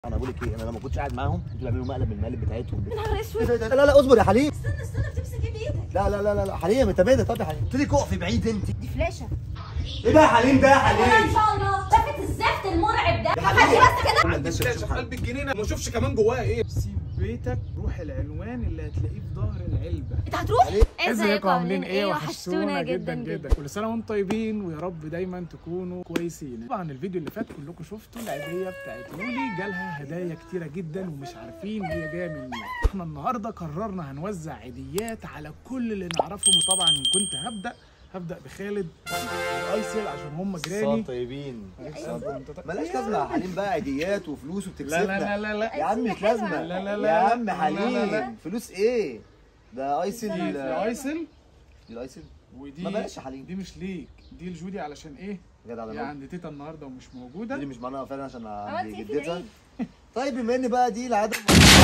انا بقول لك ايه انا لما كنتش قاعد معاهم كنت بعملوا مقلب من المقالب بتاعتهم يا نهار اسود لا لا لا اصبر يا حليم استنى استنى بتمسك ايه بايدك لا لا لا لا لا حليم انت بعيد طب يا حليم قلت لك اقفي بعيد انت دي فلاشه ايه ده يا حليم ده يا انا ان حليم شاء الله شافت الزفت المرعب ده يا خلي حبيبي. بس كده عندك عندي فلاشه في قلب الجنينه ما اشوفش كمان جواها ايه سيب بيتك روح العنوان اللي هتلاقيه في ظهر العلبه انت هتروح ازيكم عاملين ايه وحشتونا جدا جدا كل سنه وانتم طيبين ويا رب دايما تكونوا كويسين طبعا الفيديو اللي فات كلكم شفتوا العيديه بتاعت لولي جالها هدايا كتيره جدا ومش عارفين هي جايه من مين احنا النهارده قررنا هنوزع عيديات على كل اللي نعرفهم وطبعا ان كنت هبدا هبدا بخالد وايسل عشان هم جيراني صوت طيبين ملاش لازمه يا حليم بقى عيديات وفلوس وبتكسبنا لا لا لا لا لا يا عم مش لازمه لا لا لا يا عم لا لا لا لا. حليم فلوس ايه ده ايسل دي ايسل دي الايسل ودي ما بلاش يا حليم. دي مش ليك دي لجودي علشان ايه جدع هي ده عند تيتا النهارده ومش دي موجوده اللي مش معانا فعلا عشان عملت عندي ايه في جدتها العيد؟ طيب بما ان بقى دي العاده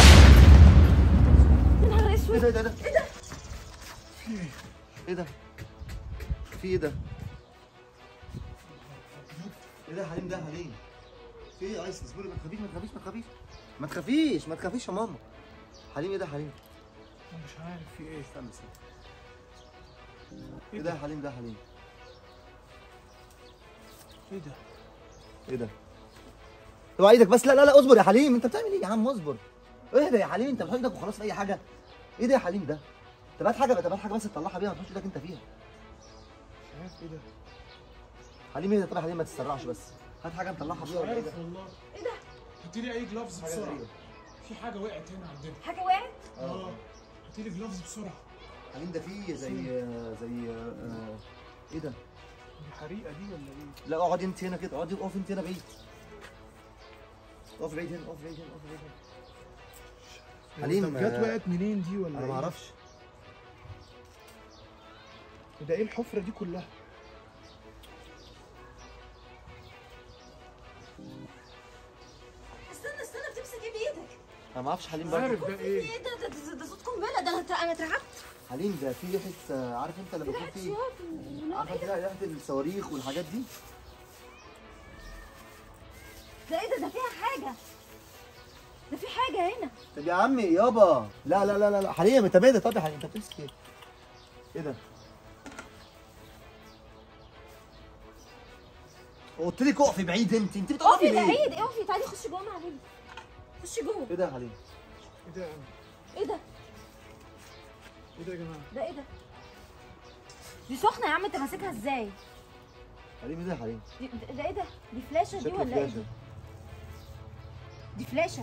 يا نهار ايه اسود ده ايه ده ايه ده في ايه ده ايه ده يا حليم ده يا حليم في ايه يا ايس اصبري ما تخافيش ما تخافيش ما تخافيش ما تخافيش ما تخافيش يا ماما حليم ايه ده يا حليم أنا مش عارف في ايه استنى استنى ايه ده يا حليم ده يا حليم ايه ده ايه ده اوعى ايدك بس لا لا لا اصبر يا حليم انت بتعمل ايه يا عم اصبر اهدى يا حليم انت بتحط ايدك وخلاص في اي حاجه ايه ده يا حليم ده طب هات حاجه طب هات حاجه بس تطلعها بيها ما تحطش ايدك انت فيها مش عارف ايه ده حليم ايه ده طب يا حليم ما تتسرعش بس هات حاجه نطلعها مش بيها ولا ايه ده عارف والله ايه ده هاتي لي اي جلافز حاجه بسرعه غريبه في حاجه وقعت هنا عندنا حاجه وقعت اه هاتي لي جلافز بسرعه حليم ده فيه زي زي آه، ايه ده دي حريقه دي ولا ايه لا اقعدي انت هنا كده اقعدي اقف انت هنا بعيد اقف بعيد هنا اقف بعيد هنا اقف بعيد هنا حليم، طب جت آه، وقعت منين دي ولا انا ايه ما اعرفش ده ايه الحفره دي كلها استنى استنى بتمسك ايه بايدك انا ما اعرفش حليم مش برضه عارف ده ايه ايه ده ده, ده, ده صوت قنبله ده انا انا اترعبت حليم ده في ريحه آه، عارف انت لما يكون ريحه في سياط ونار عارف ايه انت ده ريحه الصواريخ والحاجات دي ده ايه ده ده فيها حاجه ده في حاجه هنا طب يا عم يابا لا لا لا لا لا حليم انت بعيد طب يا حليم انت بتمسك ايه؟ ايه ده؟ قلت لك اقفي بعيد انت انت بتقفي اقفي ليه؟ بعيد اقفي تعالي خشي جوه مع بيبي خشي جوه ايه ده يا حليم؟ ايه ده ايه ده ايه ده يا جماعه ده ايه ده دي سخنه يا عم انت ماسكها ازاي حليم ايه ده يا حليم؟ دي ده, ده ايه ده دي فلاشه دي شكله ولا ايه فلاشة. دي فلاشه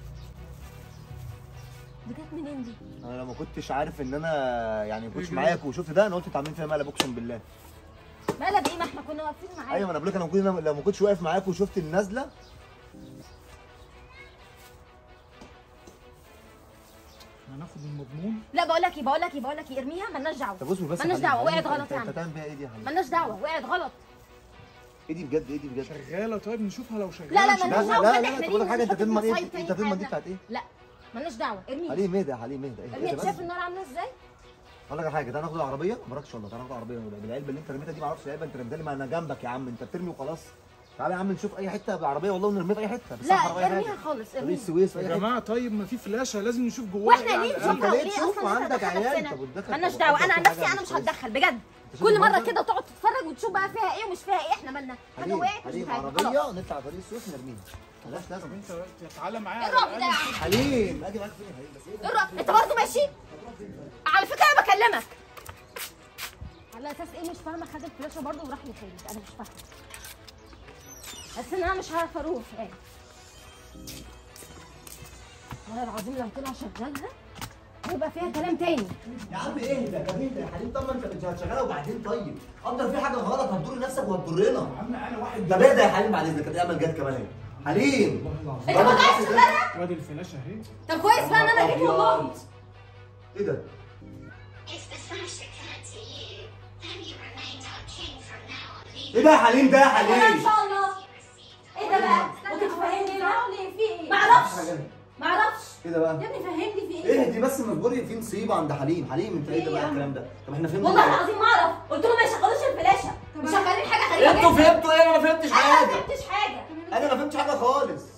دي جت منين دي انا لو ما كنتش عارف ان انا يعني ما كنتش إيه معاك وشفت ده انا قلت انتوا عاملين فيها مقلب اقسم بالله مقلب ايه ما احنا كنا واقفين معاك ايوه ما انا بقول لك انا لو كنت- لو ما كنتش واقف معاك وشفت النازله هناخد المضمون لا بقول لك ايه بقول لك ايه بقول لك ايه ارميها مالناش دعوه طب اصبر بس يا مالناش حليم. دعوه حليم، وقعت انت- غلط يا انت عم هتعمل بيها ايه دي يا حليم؟ مالناش دعوه وقعت غلط ايه دي بجد ايه دي بجد؟ شغاله طيب نشوفها لو شغاله لا لا نشوف- لا مالناش لا دعوه لا خلي لا احنا تقول لك ليه حاجه انت نحط تضمن ايه المصايب انت في تضمن دي حياتنا؟ بتاعت ايه؟ لا مالناش دعوه ارميها حليم ايه ده يا حليم ايه ده؟ ايه ارميها ده شايف بس؟ النار عامله ازاي اقول لك على حاجه تعالى ناخد العربيه ما راكش والله تعالى ناخد العربيه بالعلبه اللي انت رميتها دي ما اعرفش العلبه انت رميتها لي ما انا جنبك يا عم انت بترمي وخلاص تعالى يا عم نشوف اي حته بالعربيه والله ونرميها في اي حته بس لا صحرا وأي حاجة. ارميها خالص طريق ارميها السويس في يا اي حته جماعه طيب ما في فلاشه لازم نشوف جواها واحنا إيه ليه على الأقل. نشوفها ليه وليه تشوف اصلا وعندك نفتح عيال؟ نفسنا؟ طب وتدخل- مالناش طب دعوه وتدخل انا عن حاجة نفسي انا مش مش هتدخل بجد شوف كل مره المنظر. كده تقعد تتفرج وتشوف بقى فيها ايه ومش فيها ايه احنا مالنا حاجه حليم وقعت مش حليم حاجه خلاص عربيه نطلع طريق السويس نرميها ملهاش طب لازمه انت تعالى معايا ايه على الرعب ده الأقل. يا عم؟ حليم اجي معاك فين يا حليم بس ايه ايه ده؟ الرعب انت برضه ماشي على فكره انا بكلمك على اساس ايه مش فاهمه خد الفلاشه برضه وراح لخالد انا مش فاهمه بس ان انا مش هعرف اروح يعني والله العظيم لو طلع شغالها هيبقى فيها كلام تاني يا عم اهدى طب اهدى يا حليم طب ما انت مش هتشغلها وبعدين طيب قدر في حاجه غلط هتضر نفسك وهتضرنا يا عم انا واحد طب اهدى يا حليم بعد اذنك هتعمل جد كمان اهي حليم والله العظيم انت ما تعرفش تشغلها وادي الفلاشه اهي طب كويس بقى ان انا جيت والله ايه ده؟ If the flash occurred to you, then you remained our king from now on. Leave ايه ده يا حليم ده يا انا ان حليم؟ شاء الله ايه ده بقى ممكن تفهمني بقى في ايه معرفش معرفش ايه ده بقى؟ يا ابني فهمني في ايه ايه دي بس مجبوري في نصيبه عند حليم حليم انت ايه ده إيه بقى يا عم؟ الكلام ده؟ طب احنا فهمنا والله إيه؟ العظيم ما اعرف قلت له ما يشغلوش الفلاشه مشغلين حاجه غريبه انتوا جدا. فهمتوا ايه انا ما فهمتش انا ما حاجه فهمتش حاجه انا ما فهمتش حاجه خالص طب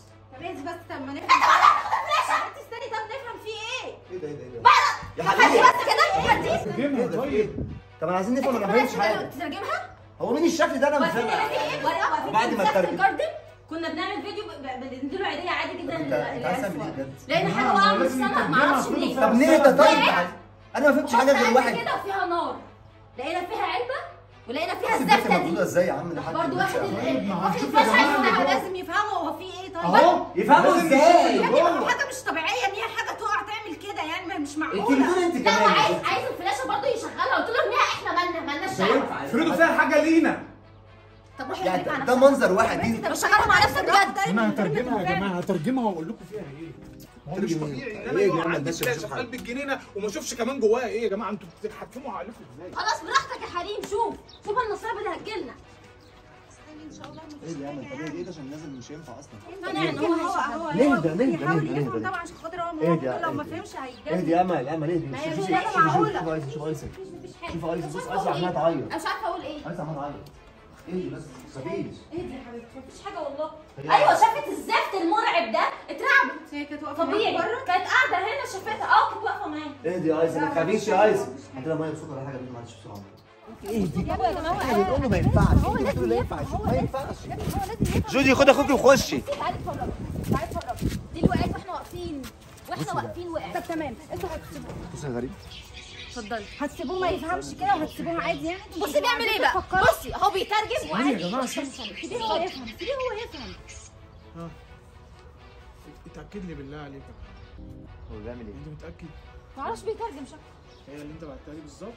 اهدي بس طب ما نفهم انت استني طب نفهم في ايه ايه ده ايه ده ايه ده يا حبيبي بس كده هدي ترجمها ايه طيب طب انا عايزين نفهم انا ما فهمتش حاجه تترجمها هو مين الشكل ده انا مش واقفين فاهم هنا في ايه ورقه بعد واقفين ما في اترجم. الجاردن كنا بنعمل فيديو بنديله عيديه عادي جدا طب انت- انت عايز للعيال تعمل ايه الصغيرة. بجد؟ لان حاجه ما واقعه من لازم السما نترجمها، معرفش كله منين فاهم. طب نهدى طيب انا ما فهمتش حاجه غير علبة واحد كده وفيها نار لقينا فيها علبه ولقينا فيها الست الزفته موجوده دي ازاي يا عم ده حاجه برضه واحد طيب، ما واحد هنشوف يا جماعة الفشل اللي لازم يفهموا هو في ايه طيب اهو يفهموا لازم ازاي نشوف. يا ابني ما هو حاجه مش طبيعيه ان هي حاجه تقع تعمل كده يعني ما- مش انت معقوله بتقولي انت لا هو كمان عايز عايز الفلاشه برضه يشغلها قلت له ارميها احنا مالنا مالناش مش دعوه هينفع افرضوا فيها حاجه لينا طب روح يعني ارميها مع ده نفسك منظر واحد دي طب شغلها مع نفسك بجد انا هترجمها يا جماعه هترجمها واقول لكم فيها ايه ما هو مش ترجم طبيعي ان ايه؟ انا ايه يا يقع جماعة عندي الناس فلاشه بتشوف في حاجة؟ قلب الجنينه وما اشوفش كمان جواها ايه يا جماعه انتوا بتتحكموا عليكم ازاي خلاص براحتك يا حريم شوف شوف النصيبه اللي هتجيلنا ايه ده يا عم طبيعي ايه ده عشان نازل مش هينفع اصلا مانع ان هو هيشغل نهدى نهدى يحاول نهدى يفهم نهدى طبعا عشان خاطر هو ايه ممكن ده؟ لو ما ايه فهمش اهدي هيتجنن يا امل امل اهدي ما هي شوف- مش شوف- حاجة شوف- معقولة. شوف ايسن شوف ايسن مفيش حاجه شوف ايسن مش بص عارفة ايسن أقول عماله إيه. تعيط انا مش عارفه اقول ايه ايسن عماله تعيط ايه بس مفيش اهدي يا حبيبتي مفيش حاجه والله هي- ايوه شافت الزفت المرعب ده اترعبت هي كانت واقفه طبيعي معاك بره كانت قاعده هنا شافتها اه كانت واقفه معايا اهدي يا ايسن ما تخافيش يا ايسن هات لها ميه بصوت ولا حاجه معلش بسرعه اهدي يا جماعه احنا بنقول له ما ينفعش انت بتقول لا ينفع ما ينفعش جودي خد اخوك وخشي تعالي اتفرجي تعالي اتفرجي دي اللي وقعت واحنا واقفين واحنا بصي واقفين وقعت طب تمام انتوا هتسيبوه بص يا غريب اتفضلي هتسيبوه ما يفهمش كده وهتسيبوه عادي يعني بصي بيعمل ايه بقى بصي هو بيترجم ثواني يا وعادي جماعه استني، ثانية. استني. سيبيه هو يفهم سيبيه هو يفهم ها اتاكد لي بالله عليك هو بيعمل ايه انت متاكد معرفش بيترجم شكله هي اللي انت بعتها لي بالظبط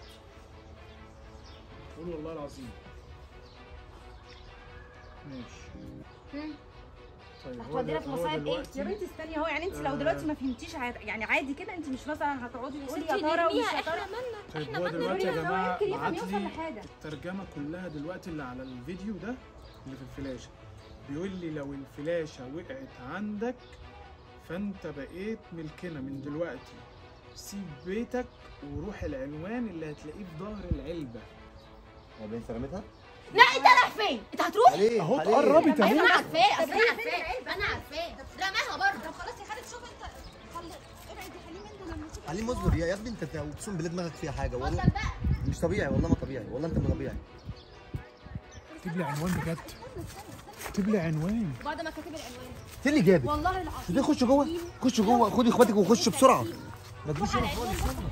قول والله العظيم ماشي طيب هو هتودينا ده- في هو مصايب ايه؟ دلوقتي- يا بنتي استني اهو يعني انت لو آه. دلوقتي ما فهمتيش عاد- يعني عادي كده انت مش مثلا هتقعدي تقولي يا ستي ترى ومش نرميها يا احنا ترى مالنا طيب احنا هو مالنا دلوقتي يا نرميها، هو جماعه يمكن يفهم بعت يوصل لي لحاجة. الترجمه كلها دلوقتي اللي على الفيديو ده اللي في الفلاشه بيقول لي لو الفلاشه وقعت عندك فانت بقيت ملكنا من دلوقتي سيب بيتك وروح العنوان اللي هتلاقيه في ظهر العلبه هو بنت رميتها لا انت رايح فين؟ انت هتروح؟ عليه اهو عليه. اتقربت ايوه اهو انا عارفاه اصل انا عارفاه انا عارفاه رماها بره طب خلاص يا خالد شوف انت خلي ابعد يا حليم انت لما تيجي حليم اصبر يا يا ابني انت اقسم بالله دماغك فيها حاجه والله اتفضل بقى مش طبيعي والله ما طبيعي والله انت مش طبيعي اكتب لي عنوان بجد اكتب لي عنوان بعد ما كاتب العنوان ايه اللي جابك والله العظيم ده خش جوه خش جوه خدي اخواتك وخش بسرعه ما تجيش على هنا خالص العنوان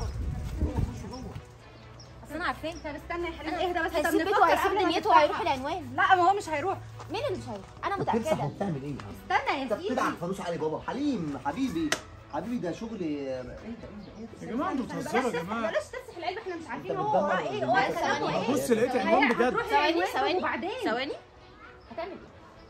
اصل انا عارفاه طب استنى يا حليم اهدى بس طب هيسيب بيته نفكر وهيسيب قبل ما دنيته نفتحها. وهيروح العنوان لا ما هو مش هيروح مين اللي مش هيروح؟ انا تمسح متاكده وبتعمل ايه استنى يا انت سيدي بتدعك فلوس علي بابا حليم حبيبي حبيبي ده شغل ايه ده ايه ده يا جماعه انتوا بتهزروا يا جماعه بلاش تفتح العلبه احنا مش عارفين انت هو بتدمر وراه ايه الدنيا. هو ثواني، كلامه ايه بص لقيت عنوان بجد هتروحي ثواني العنوان ثواني وبعدين ثواني هتعمل ايه؟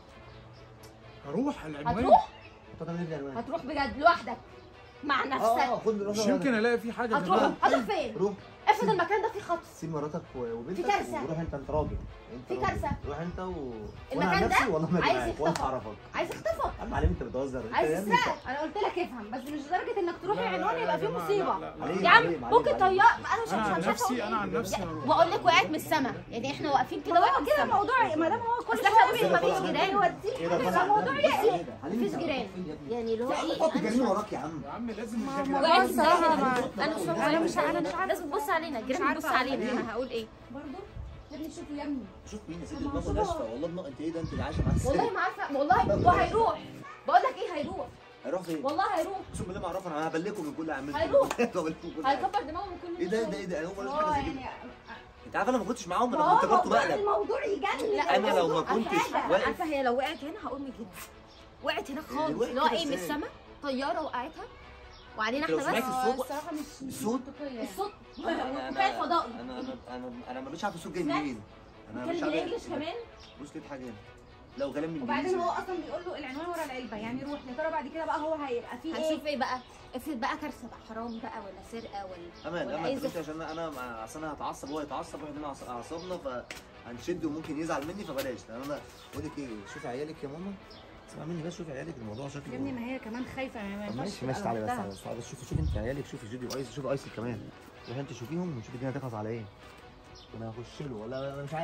هروح العنوان هتروح طب انا نبدا الوان هتروح بجد لوحدك مع اه نفسك خد روح مش يمكن الاقي فيه حاجه يا هتروح جماعه هتروح فين؟ روح افرض المكان ده فيه خطر سيب مراتك و- وبنتك في كارثة. وروح انت انت راجل انت في راجل. كارثة. روح انت و المكان وانا عن ده نفسي والله ما عايز معاك يخطفك. وانت اعرفك عايز يخطفك عم عليم انت بتهزر انت عايز يا ابني يسرقك انا قلت لك افهم بس مش لدرجه انك تروحي لا، لا، عنوان لا يبقى يا فيه جماعة، مصيبه لا، لا، لا. عليم، يا عم عليم، ممكن عليم، طيار انا مش انا مش عن مش عارفه نفسي اقول انا عن ايه نفسي هروح واقول لك وقعت من السما يعني احنا واقفين كده وقعت من كده السما الموضوع ما دام هو كل اصل احنا شويه واقفين بيوديه مفيش جيران يوديه ايه ده يبقى طبعا الموضوع ده- يقلق ايه ده؟ حليم مفيش انت جيران فين يا ابني؟ يعني اللي هو يا عم ايه حط انا مش جريمه وراك يا عم يا عم لازم الجريمة- وقعت بص، أنا الصراحه انا مش فاهمه أنا مش- أنا مش عارفة. الناس بتبص علينا الجيران بتبص علينا انا هقول ايه برضه يا ابني شوفوا يا ابني شوف مين يا ست دماغه ناشفه والله دماغ انت ايه ده انت اللي عايشه معاه والله ازاي ما عارفه والله وهيروح بقول لك ايه هيروح هيروح فين؟ والله هيروح اقسم بالله ما اعرفه انا هبلكم من كل اعمال هيروح. هبلكم من كل حاجة. هيكبر دماغه من كل ايه ده ده ايه ده انا اول مره هو اشوف حاجه زي يعني كده انت عارف انا ما كنتش معاهم ما انا هو كنت جبته موضوع- بقلب الموضوع يجنن لا انا لو ما الموضوع- كنتش عارفة- واقف عارفه هي لو وقعت هنا هقول من كده وقعت هناك إيه، خالص وقعت اللي هو كده ايه من إزاي؟ السما طياره وقعتها وعلينا لو احنا سمعت بس الصوت الصراحه مش الصوت الصوت انا كفايه فضائي انا انا انا انا مش عارف الصوت جاي سمعت؟ منين انا كان مش عارف بالانجلش كمان بص لقيت حاجه هنا لو كلام من وبعدين انجليزي هو اصلا بيقول له العنوان ورا العلبه يعني روح يا ترى بعد كده بقى هو هيبقى فيه ايه هنشوف ايه بقى افرض بقى كارثه بقى حرام بقى ولا سرقه ولا امان ولا امان أي انت قلت زفت. عشان انا انا اصل انا هتعصب وهو يتعصب واحنا أعص- اعصابنا فهنشد وممكن يزعل مني فبلاش لان انا بقول لك ايه شوفي عيالك يا ماما اسمع مني بس شوفي عيالك الموضوع شكله يا ابني ما هي كمان خايفه ما طب ينفعش ماشي تبقى ماشي تعالى بس لوحدها. تعالى بس تعالى بس شوفي شوفي انت عيالك شوفي جودي وايس شوفي ايسل كمان روحي انت شوفيهم ونشوف الدنيا هتخلص على ايه انا هخش له ولا انا مش عارف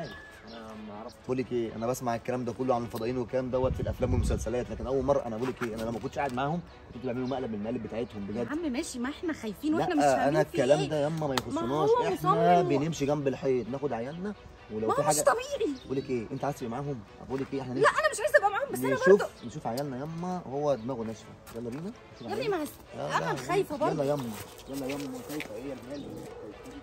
انا ما عرفت بقول لك ايه انا بسمع الكلام ده كله عن الفضائيين والكلام دوت في الافلام والمسلسلات لكن اول مره انا بقول لك ايه انا لما كنتش قاعد معاهم كنت بيعملوا مقلب من المقالب بتاعتهم يا بجد عم ماشي ما احنا خايفين واحنا مش لا فاهمين انا في الكلام إيه. ده ياما ما يخصناش هو احنا مصمم و- بنمشي جنب الحيط ناخد عيالنا ولو ما في هو مش حاجه طبيعي بقول لك ايه انت عايز تبقى معاهم بقول لك ايه احنا لا انا مش عايزه ابقى معاهم بس انا نشوف برضه نشوف عيالنا ياما وهو دماغه ناشفه يلا بينا نشوف يا ابني عيالنا. ما هس- يلا انا يلا. خايفه برضه يلا يلا يلا يلا خايفه ايه يا غالي